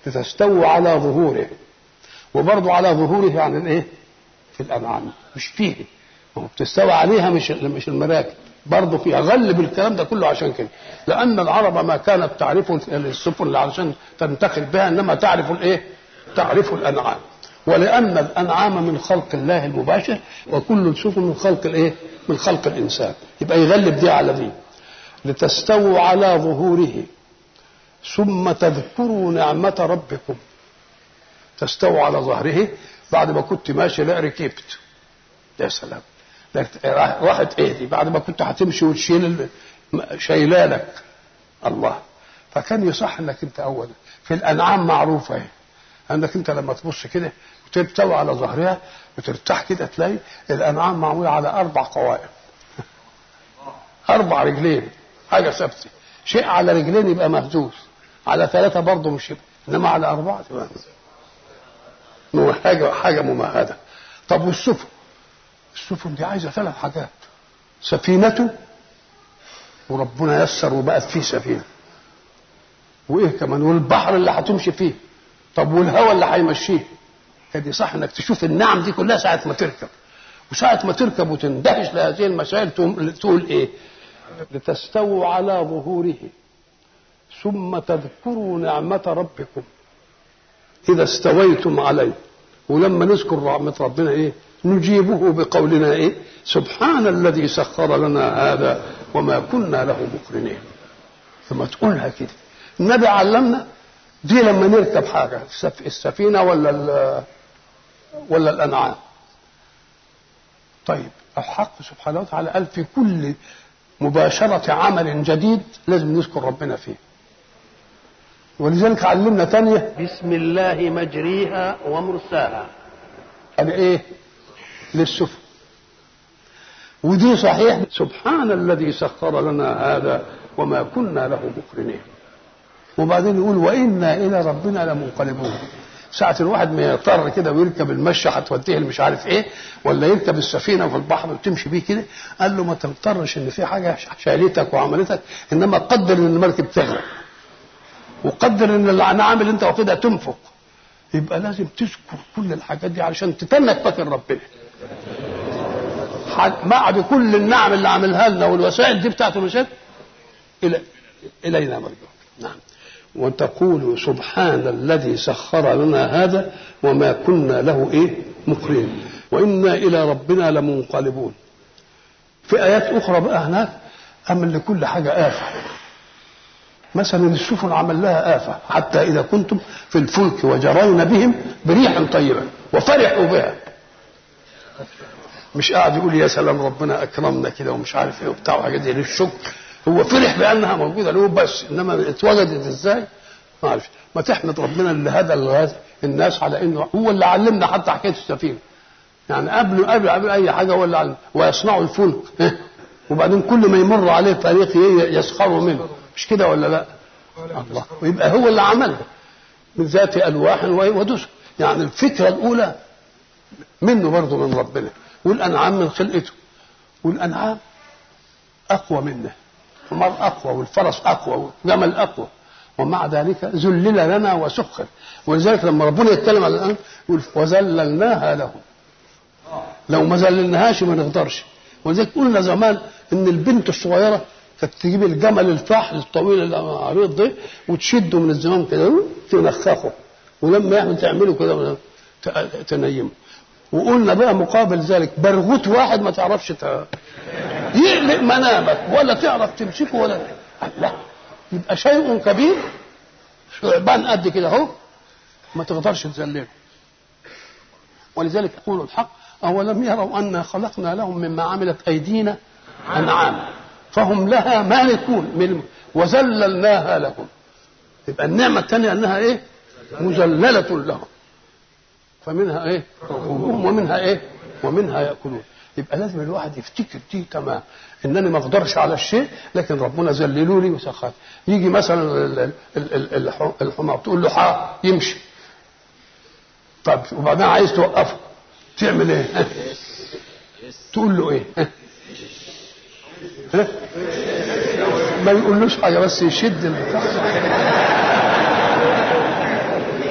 لتستووا على ظهوره وبرضه على ظهوره يعني الايه في الانعام مش فيه هو بتستوى عليها مش مش المراكب برضه فيها غلب الكلام ده كله عشان كده لان العرب ما كانت تعرف السفن اللي علشان تنتقل بها انما تعرف الايه تعرف الانعام ولان الانعام من خلق الله المباشر وكل السفن من خلق الايه من خلق الانسان يبقى يغلب دي على دي لتستووا على ظهوره ثم تذكروا نعمة ربكم تستووا على ظهره بعد ما كنت ماشي لا ركبت يا سلام راحت ايه دي بعد ما كنت هتمشي وتشيل شايلالك الله فكان يصح انك انت اولا في الانعام معروفه اهي انك انت لما تبص كده وتستوي على ظهرها وترتاح كده تلاقي الانعام معموله على اربع قوائم اربع رجلين حاجه ثابته شيء على رجلين يبقى مهزوز على ثلاثه برضه مش يبقى انما على اربعه تبقى حاجه حاجه ممهده طب والسفن السفن دي عايزه ثلاث حاجات سفينته وربنا يسر وبقت فيه سفينه وايه كمان والبحر اللي هتمشي فيه طب والهواء اللي هيمشيه دي صح انك تشوف النعم دي كلها ساعه ما تركب وساعه ما تركب وتندهش لهذه المسائل تقول ايه لتستووا على ظهوره ثم تذكروا نعمة ربكم إذا استويتم عليه ولما نذكر رحمة ربنا إيه نجيبه بقولنا إيه سبحان الذي سخر لنا هذا وما كنا له مقرنين ثم تقولها كده النبي علمنا دي لما نركب حاجة السفينة ولا ولا الأنعام طيب الحق سبحانه وتعالى قال في كل مباشرة عمل جديد لازم نذكر ربنا فيه ولذلك علمنا تانية بسم الله مجريها ومرساها قال ايه للسفن ودي صحيح سبحان الذي سخر لنا هذا وما كنا له مقرنين وبعدين يقول وانا الى ربنا لمنقلبون ساعة الواحد ما يضطر كده ويركب المشة هتوديه مش عارف ايه ولا يركب السفينة في البحر وتمشي بيه كده قال له ما تضطرش ان في حاجة شالتك وعملتك انما قدر ان المركب تغرق وقدر ان الانعام اللي انت واخدها تنفق يبقى لازم تذكر كل الحاجات دي علشان تتنك فاكر ربنا بعد كل النعم اللي عملها لنا والوسائل دي بتاعت الوسائل الى الينا مرجع نعم وتقول سبحان الذي سخر لنا هذا وما كنا له ايه مقرين وانا الى ربنا لمنقلبون في ايات اخرى بقى هناك امن لكل حاجه افه مثلا السفن عمل لها آفة حتى إذا كنتم في الفلك وجرين بهم بريح طيبة وفرحوا بها مش قاعد يقول يا سلام ربنا أكرمنا كده ومش عارف إيه وبتاع وحاجات دي للشكر هو فرح بأنها موجودة له بس إنما اتوجدت إزاي ما عارف ما تحمد ربنا اللي هدى الناس على إنه هو اللي علمنا حتى حكاية السفينة يعني قبل قبل قبل أي حاجة هو اللي علم ويصنعوا الفلك وبعدين كل ما يمر عليه طريق يسخروا منه مش كده ولا لا الله ويبقى هو اللي عملها من ذات الواح ودسر يعني الفكره الاولى منه برضه من ربنا والانعام من خلقته والانعام اقوى منه الحمار اقوى والفرس اقوى والجمل اقوى ومع ذلك ذلل لنا وسخر ولذلك لما ربنا يتكلم على الان يقول وذللناها لهم لو ما ذللناهاش ما نقدرش ولذلك قلنا زمان ان البنت الصغيره كانت تجيب الجمل الفحل الطويل العريض ده وتشده من الزمام كده تنخخه ولما يعمل تعمله كده تنيمه وقلنا بقى مقابل ذلك برغوت واحد ما تعرفش ت... يقلق منامك ولا تعرف تمسكه ولا لا يبقى شيء كبير ثعبان قد كده اهو ما تقدرش تذلله ولذلك يقول الحق أولم يروا أنا خلقنا لهم مما عملت أيدينا أنعام فهم لها مالكون من وذللناها لهم يبقى النعمة الثانية أنها إيه مذللة لهم فمنها إيه ومنها إيه ومنها يأكلون يبقى لازم الواحد يفتكر دي تمام انني ما اقدرش على الشيء لكن ربنا ذللوا لي وسخر يجي مثلا الحمار تقول له حا يمشي طب وبعدين عايز توقفه تعمل ايه تقول له ايه ها؟ ما يقولوش حاجه بس يشد البتاع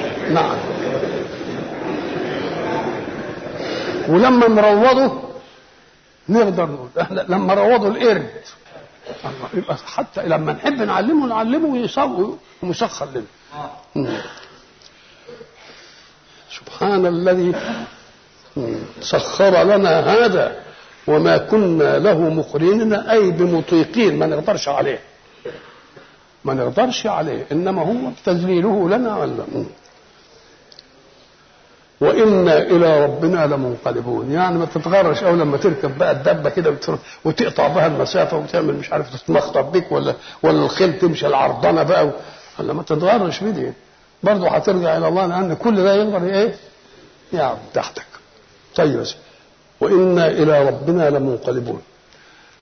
ولما نروضه نقدر نقول احنا لما روضوا القرد الله يبقى حتى لما نحب نعلمه نعلمه ويسوي ومسخر لنا مم. سبحان الذي مم. سخر لنا هذا وما كنا له مقرنين اي بمطيقين ما نقدرش عليه ما نقدرش عليه انما هو تذليله لنا ولا مم. وإنا إلى ربنا لمنقلبون يعني ما تتغرش أو لما تركب بقى الدبة كده وتر- وتقطع بها المسافة وتعمل مش عارف تتمخطر بيك ولا ولا الخيل تمشي العرضنة بقى ولا ما تتغرش بدي برضه هترجع إلى الله لأن كل ده يقدر إيه يعب تحتك طيب يا سيدي. وإنا إلى ربنا لمنقلبون